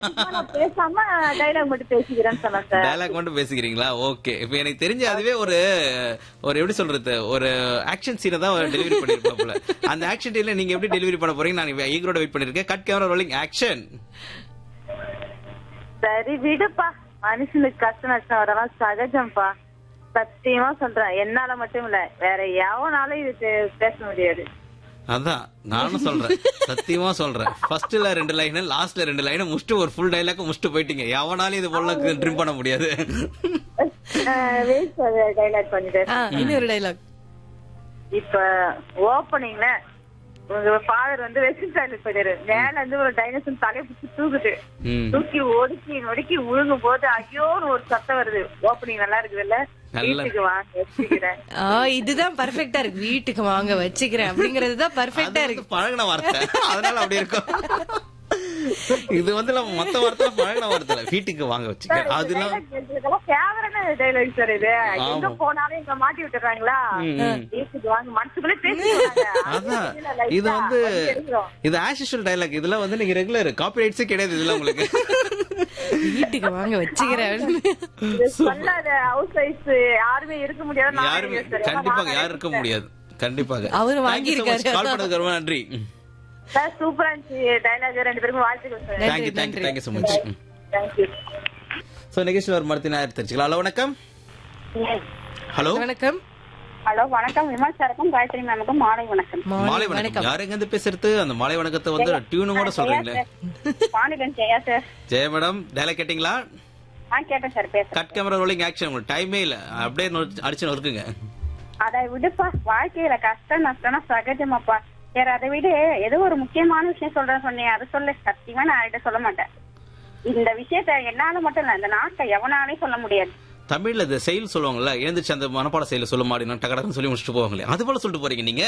சும்மா நான் பேசாம டைலாக் மட்டும் பேசிக்கிறேன்னு சொன்னேன் சார் டயலாக் மட்டும் பேசிக்கிறீங்களா ஓகே இப்போ எனக்கு தெரிஞ்ச அதுவே ஒரு ஒரு எப்படி சொல்றது ஒரு ஆக்ஷன் சீனை தான் டெலிவரி பண்ணிருப்பாப்ல அந்த ஆக்ஷன் டீல நீங்க எப்படி டெலிவரி பண்ண போறீங்க நான் ஈகரோட வெயிட் பண்ணிருக்கேன் கட் கேமரா ரோலிங் ஆக்ஷன் சரி விடுப்பா மனுஷனுக்கு கஷ்டம் நஷ்டம் வரலாம் சகஜம்ப்பா சத்தியமா சொல்றேன் என்னால மட்டும் இல்ல வேற எவனாலும் இது பே- பேச முடியாது அதான் நானும் சொல்றேன் சத்தியமா சொல்றேன் ஃபர்ஸ்ட்ல ரெண்டு லைன் லாஸ்ட்ல ரெண்டு லைன் முடிச்சுட்டு ஒரு ஃபுல் டைலாக் முடிச்சுட்டு போயிட்டீங்க எவனாலும் இது போல ட்ரிம் பண்ண முடியாது வேஸ்ட் டைலாக் பண்ணிட்டேன் ஆ, இன்னொரு டைலாக் இப்ப ஓப்பனிங்ல உங்க ஃபாதர் வந்து வெஸ்டர்ன் ஸ்டைலுக்கு போயிட்டாரு மேல இருந்து ஒரு டைனோசர் தலையை பிடிச்சி தூக்குது ம். தூக்கி ஒடுக்கி நொடுக்கி விழுங்கும் போது ஐயோன்னு ஒரு சத்தம் வருது ஓப்பனிங் நல்லா இருக்குதுல்ல நல்லா- வீட்டுக்கு வாங்க வச்சுக்கிறேன் ஆ, இதுதான் பர்ஃபெக்ட்டா இருக்கு வீட்டுக்கு வாங்க வச்சுக்கிறேன் அப்படிங்கறது தான் அது பர்ஃபெக்ட்டா வந்து இருக்கு பழகின வார்த்தை அதனால அப்படி இருக்கும் இது வந்து நம்ம மத்த வார்த்தை பழகின வார்த்தை இல்ல. வீட்டுக்கு வாங்க வச்சுக்க அதெல்லாம் ஃபேவரட் டைலாக் சார் இது எங்க ஆமா. போனாலும் எங்க மாட்டி விட்டுறாங்களா ம், ம். வீட்டுக்கு வாங்க மனசுக்குள்ளே பேசிக்கிறாங்க அதான் இது வந்து இது ஆஸ் யூஷுவல் டைலாக் இதெல்லாம் வந்து நீங்க ரெகுலர் காப்பி ரைட்ஸே கிடையாது இதெல்லாம் உங்களுக்கு வீட்டுக்கு வாங்க வச்சுக்கிறேன் சொல்லாத ஹவுஸ் ஒய்ஃப் யாருமே இருக்க முடியாது நானே யாருமே இருக்கேன் sir. ஏன்னா கண்டிப்பாக நான் யாரும் இருக்க முடியாது கண்டிப்பாக அவரு Thank you so வாங்கியிருக்காரு. much. கால் பண்ணதுக்கு ரொம்ப நன்றி சார் சூப்பரா இருந்துச்சு டைலாக் ரெண்டு பேருக்கும் வாழ்த்துக்கள் sir thank you thank you thank you so much thank you so நிகழ்ச்சியில் ஒரு மரத்தின் நேரம் தெரிஞ்சுக்கலாம் ஹலோ வணக்கம் ஹலோ வணக்கம் ஹலோ வணக்கம் விமல் சாருக்கும் காயத்ரி மேமுக்கும் மாலை வணக்கம் மாலை வணக்கம் யார் எங்க இருந்து பேசுறது அந்த மாலை வணக்கத்தை வந்து டியூனும் சொல்றீங்களே பாண்டிகன் Jaya sir Jaya madam dialogue கேட்டிங்களா ஆ கேட்டேன் சார் பேசுறேன் கட் கேமரா ரோலிங் ஆக்ஷன் உங்களுக்கு டைமே இல்ல அப்படியே நொ- அடிச்சு நொறுக்குங்க அதை விடுப்பா வாழ்க்கையில கஷ்டம் நஷ்டம்னா சகஜமாப்பா வேற அதை விட ஏதோ ஒரு முக்கியமான விஷயம் சொல்றேன்னு சொன்னேன் அதை சொல்ல சத்தியமா நான் யார்கிட்ட சொல்ல மாட்டேன் இந்த விஷயத்த என்னால மட்டும் இல்ல இந்த நாட்டை எவனாலையும் சொல்ல முடியாது தமிழ்ல இந்த செயல் சொல்லுவாங்கல்ல எழுந்துச்சு அந்த மனப்பாட செயல சொல்ல மாட்டேன் டகடன்னு சொல்லி முடிச்சுட்டு போவாங்களே அது போல சொல்லிட்டு போறீங்க நீங்க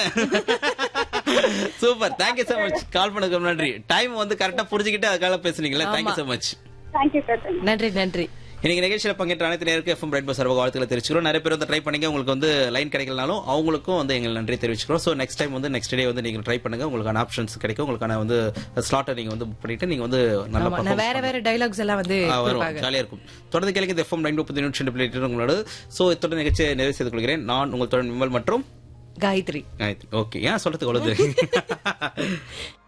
super thank you so much call பண்ணதுக்கு ரொம்ப நன்றி டைம் வந்து கரெக்டா புரிஞ்சுக்கிட்டு அதுக்காக பேசுனீங்களா thank you so much thank you sir நன்றி நன்றி இன்னைக்கு நிகழ்ச்சியில பங்கேற்ற அனைத்து நேருக்கு எஃப்எம் ரைட் பஸ் சர்வ வாழ்த்துக்களை தெரிவிச்சுக்கிறோம் நிறைய பேர் வந்து ட்ரை பண்ணீங்க உங்களுக்கு வந்து லைன் கிடைக்கலனாலும் அவங்களுக்கும் வந்து எங்கள் நன்றி தெரிவிச்சுக்கிறோம் ஸோ நெக்ஸ்ட் டைம் வந்து நெக்ஸ்ட் டே வந்து நீங்க ட்ரை பண்ணுங்க உங்களுக்கான ஆப்ஷன்ஸ் கிடைக்கும் உங்களுக்கான வந்து ஸ்லாட்டை நீங்க வந்து புக் பண்ணிட்டு நீங்க வந்து நல்லா ஆமா நான் வேற வேற டைலாக்ஸ் எல்லாம் வந்து ஆ, வரும் கொடுப்பாங்க ஜாலியா இருக்கும் தொடர்ந்து கேளுங்க இந்த எஃப்எம் நைன் முப்பத்தி நிமிஷம் பிளேட் உங்களோட சோ இத்தோட நிகழ்ச்சியை நிறைவு செய்து கொள்கிறேன் நான் உங்கள் தொடர் விமல் மற்றும் காயத்ரி ஓகே ஏன் சொல்றதுக்கு அவ்வளவு